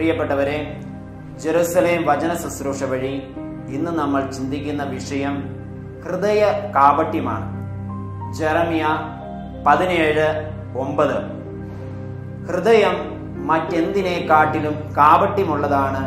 പ്രിയപ്പെട്ടവരെ ജെറുസലേം വചന ശുശ്രൂഷ വഴി ഇന്ന് നമ്മൾ ചിന്തിക്കുന്ന വിഷയം ഹൃദയ കാപട്യമാണ് ജെറമിയ പതിനേഴ് ഒമ്പത് ഹൃദയം മറ്റെന്തിനേക്കാട്ടിലും കാപട്യമുള്ളതാണ്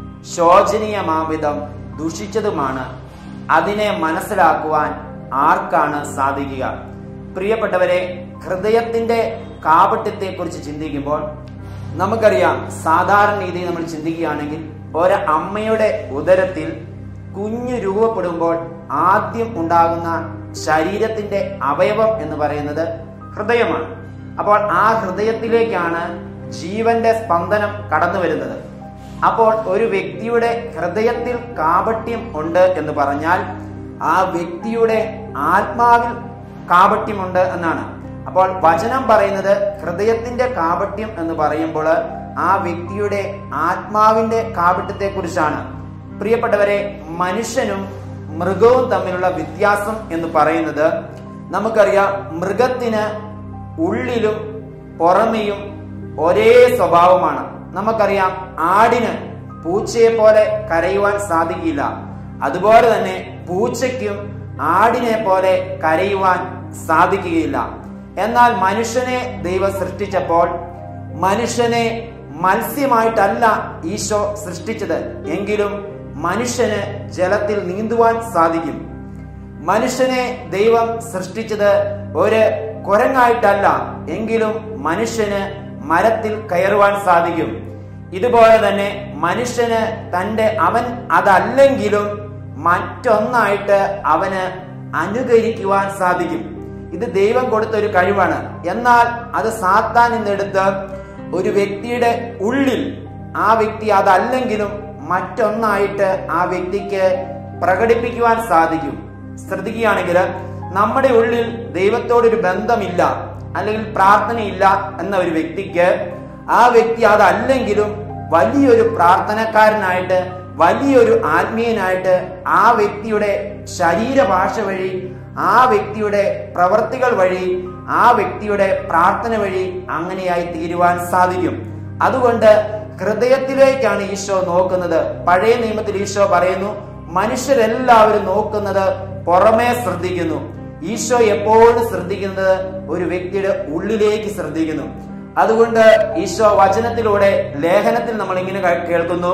ശോചനീയമാവിധം ദുഷിച്ചതുമാണ് അതിനെ മനസ്സിലാക്കുവാൻ ആർക്കാണ് സാധിക്കുക പ്രിയപ്പെട്ടവരെ ഹൃദയത്തിന്റെ കാപട്യത്തെക്കുറിച്ച് ചിന്തിക്കുമ്പോൾ നമുക്കറിയാം സാധാരണ രീതിയിൽ നമ്മൾ ചിന്തിക്കുകയാണെങ്കിൽ ഒരു അമ്മയുടെ ഉദരത്തിൽ കുഞ്ഞ് രൂപപ്പെടുമ്പോൾ ആദ്യം ഉണ്ടാകുന്ന ശരീരത്തിന്റെ അവയവം എന്ന് പറയുന്നത് ഹൃദയമാണ് അപ്പോൾ ആ ഹൃദയത്തിലേക്കാണ് ജീവന്റെ സ്പന്ദനം കടന്നു വരുന്നത് അപ്പോൾ ഒരു വ്യക്തിയുടെ ഹൃദയത്തിൽ കാപട്യം ഉണ്ട് എന്ന് പറഞ്ഞാൽ ആ വ്യക്തിയുടെ ആത്മാവിൽ കാപട്യമുണ്ട് എന്നാണ് അപ്പോൾ വചനം പറയുന്നത് ഹൃദയത്തിന്റെ കാപട്യം എന്ന് പറയുമ്പോൾ ആ വ്യക്തിയുടെ ആത്മാവിന്റെ കാപട്യത്തെ കുറിച്ചാണ് പ്രിയപ്പെട്ടവരെ മനുഷ്യനും മൃഗവും തമ്മിലുള്ള വ്യത്യാസം എന്ന് പറയുന്നത് നമുക്കറിയാം മൃഗത്തിന് ഉള്ളിലും പുറമെയും ഒരേ സ്വഭാവമാണ് നമുക്കറിയാം ആടിന് പൂച്ചയെ പോലെ കരയുവാൻ സാധിക്കില്ല അതുപോലെ തന്നെ പൂച്ചയ്ക്കും ആടിനെ പോലെ കരയുവാൻ സാധിക്കുകയില്ല എന്നാൽ മനുഷ്യനെ ദൈവം സൃഷ്ടിച്ചപ്പോൾ മനുഷ്യനെ മത്സ്യമായിട്ടല്ല ഈശോ സൃഷ്ടിച്ചത് എങ്കിലും മനുഷ്യന് ജലത്തിൽ നീന്തുവാൻ സാധിക്കും മനുഷ്യനെ ദൈവം സൃഷ്ടിച്ചത് ഒരു കുരങ്ങായിട്ടല്ല എങ്കിലും മനുഷ്യന് മരത്തിൽ കയറുവാൻ സാധിക്കും ഇതുപോലെ തന്നെ മനുഷ്യന് തന്റെ അവൻ അതല്ലെങ്കിലും മറ്റൊന്നായിട്ട് അവന് അനുകരിക്കുവാൻ സാധിക്കും ഇത് ദൈവം കൊടുത്ത ഒരു കഴിവാണ് എന്നാൽ അത് സാത്താൻ നിന്നെടുത്ത് ഒരു വ്യക്തിയുടെ ഉള്ളിൽ ആ വ്യക്തി അതല്ലെങ്കിലും മറ്റൊന്നായിട്ട് ആ വ്യക്തിക്ക് പ്രകടിപ്പിക്കുവാൻ സാധിക്കും ശ്രദ്ധിക്കുകയാണെങ്കിൽ നമ്മുടെ ഉള്ളിൽ ദൈവത്തോടൊരു ബന്ധമില്ല അല്ലെങ്കിൽ പ്രാർത്ഥനയില്ല എന്ന ഒരു വ്യക്തിക്ക് ആ വ്യക്തി അതല്ലെങ്കിലും വലിയൊരു പ്രാർത്ഥനക്കാരനായിട്ട് വലിയൊരു ആത്മീയനായിട്ട് ആ വ്യക്തിയുടെ ശരീരഭാഷ വഴി ആ വ്യക്തിയുടെ പ്രവർത്തികൾ വഴി ആ വ്യക്തിയുടെ പ്രാർത്ഥന വഴി അങ്ങനെയായി തീരുവാൻ സാധിക്കും അതുകൊണ്ട് ഹൃദയത്തിലേക്കാണ് ഈശോ നോക്കുന്നത് പഴയ നിയമത്തിൽ ഈശോ പറയുന്നു മനുഷ്യരെല്ലാവരും നോക്കുന്നത് പുറമേ ശ്രദ്ധിക്കുന്നു ഈശോ എപ്പോഴും ശ്രദ്ധിക്കുന്നത് ഒരു വ്യക്തിയുടെ ഉള്ളിലേക്ക് ശ്രദ്ധിക്കുന്നു അതുകൊണ്ട് ഈശോ വചനത്തിലൂടെ ലേഖനത്തിൽ നമ്മൾ ഇങ്ങനെ കേൾക്കുന്നു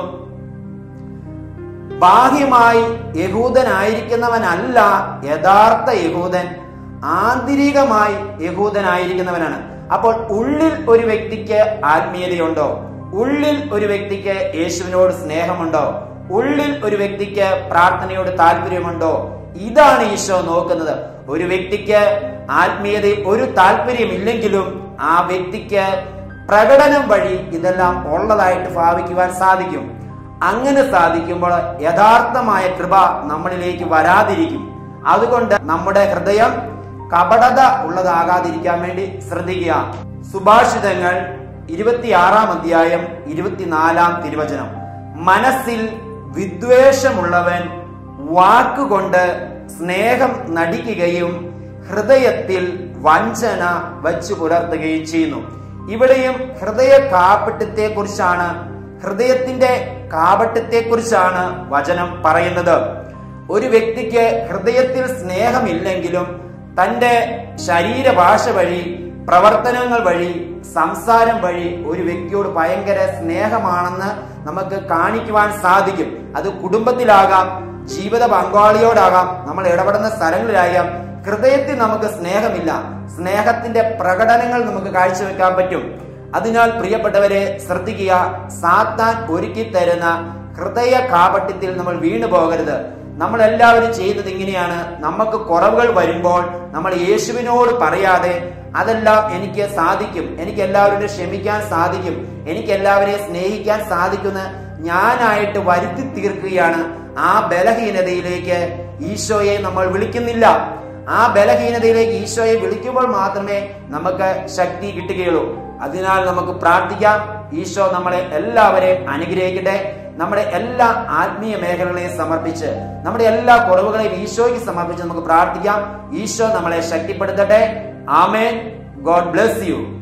ബാഹ്യമായി യഹൂദനായിരിക്കുന്നവനല്ല യഥാർത്ഥ യഹൂദൻ ആന്തരികമായി യഹൂദനായിരിക്കുന്നവനാണ് അപ്പോൾ ഉള്ളിൽ ഒരു വ്യക്തിക്ക് ആത്മീയതയുണ്ടോ ഉള്ളിൽ ഒരു വ്യക്തിക്ക് യേശുവിനോട് സ്നേഹമുണ്ടോ ഉള്ളിൽ ഒരു വ്യക്തിക്ക് പ്രാർത്ഥനയോട് താല്പര്യമുണ്ടോ ഇതാണ് ഈശോ നോക്കുന്നത് ഒരു വ്യക്തിക്ക് ആത്മീയതയിൽ ഒരു താല്പര്യമില്ലെങ്കിലും ആ വ്യക്തിക്ക് പ്രകടനം വഴി ഇതെല്ലാം ഉള്ളതായിട്ട് ഭാവിക്കുവാൻ സാധിക്കും അങ്ങനെ സാധിക്കുമ്പോൾ യഥാർത്ഥമായ കൃപ നമ്മളിലേക്ക് വരാതിരിക്കും അതുകൊണ്ട് നമ്മുടെ ഹൃദയം കപടത ഉള്ളതാകാതിരിക്കാൻ വേണ്ടി ശ്രദ്ധിക്കുക സുഭാഷിതങ്ങൾ ഇരുപത്തിയാറാം അധ്യായം ഇരുപത്തിനാലാം തിരുവചനം മനസ്സിൽ വിദ്വേഷമുള്ളവൻ വാക്കുകൊണ്ട് സ്നേഹം നടിക്കുകയും ഹൃദയത്തിൽ വഞ്ചന വച്ചു പുലർത്തുകയും ചെയ്യുന്നു ഇവിടെയും ഹൃദയ കാപട്യത്തെ കുറിച്ചാണ് ഹൃദയത്തിന്റെ കാപട്യത്തെ കുറിച്ചാണ് വചനം പറയുന്നത് ഒരു വ്യക്തിക്ക് ഹൃദയത്തിൽ സ്നേഹമില്ലെങ്കിലും തന്റെ ശരീരഭാഷ വഴി പ്രവർത്തനങ്ങൾ വഴി സംസാരം വഴി ഒരു വ്യക്തിയോട് ഭയങ്കര സ്നേഹമാണെന്ന് നമുക്ക് കാണിക്കുവാൻ സാധിക്കും അത് കുടുംബത്തിലാകാം ജീവിത പങ്കാളിയോടാകാം നമ്മൾ ഇടപെടുന്ന സ്ഥലങ്ങളിലാകാം ഹൃദയത്തിൽ നമുക്ക് സ്നേഹമില്ല സ്നേഹത്തിന്റെ പ്രകടനങ്ങൾ നമുക്ക് കാഴ്ചവെക്കാൻ പറ്റും അതിനാൽ പ്രിയപ്പെട്ടവരെ ശ്രദ്ധിക്കുക സാത്താൻ ഒരുക്കി തരുന്ന ഹൃദയ കാപട്യത്തിൽ നമ്മൾ വീണു പോകരുത് നമ്മൾ എല്ലാവരും ചെയ്യുന്നത് ഇങ്ങനെയാണ് നമുക്ക് കുറവുകൾ വരുമ്പോൾ നമ്മൾ യേശുവിനോട് പറയാതെ അതെല്ലാം എനിക്ക് സാധിക്കും എനിക്ക് എല്ലാവരോടും ക്ഷമിക്കാൻ സാധിക്കും എനിക്ക് എല്ലാവരെയും സ്നേഹിക്കാൻ സാധിക്കുന്ന ഞാനായിട്ട് വരുത്തി തീർക്കുകയാണ് ആ ബലഹീനതയിലേക്ക് ഈശോയെ നമ്മൾ വിളിക്കുന്നില്ല ആ ബലഹീനതയിലേക്ക് ഈശോയെ വിളിക്കുമ്പോൾ മാത്രമേ നമുക്ക് ശക്തി കിട്ടുകയുള്ളൂ അതിനാൽ നമുക്ക് പ്രാർത്ഥിക്കാം ഈശോ നമ്മളെ എല്ലാവരെയും അനുഗ്രഹിക്കട്ടെ നമ്മുടെ എല്ലാ ആത്മീയ മേഖലകളെയും സമർപ്പിച്ച് നമ്മുടെ എല്ലാ കുറവുകളെയും ഈശോയ്ക്ക് സമർപ്പിച്ച് നമുക്ക് പ്രാർത്ഥിക്കാം ഈശോ നമ്മളെ ശക്തിപ്പെടുത്തട്ടെ ആമേൻ ഗോഡ് ബ്ലെസ് യു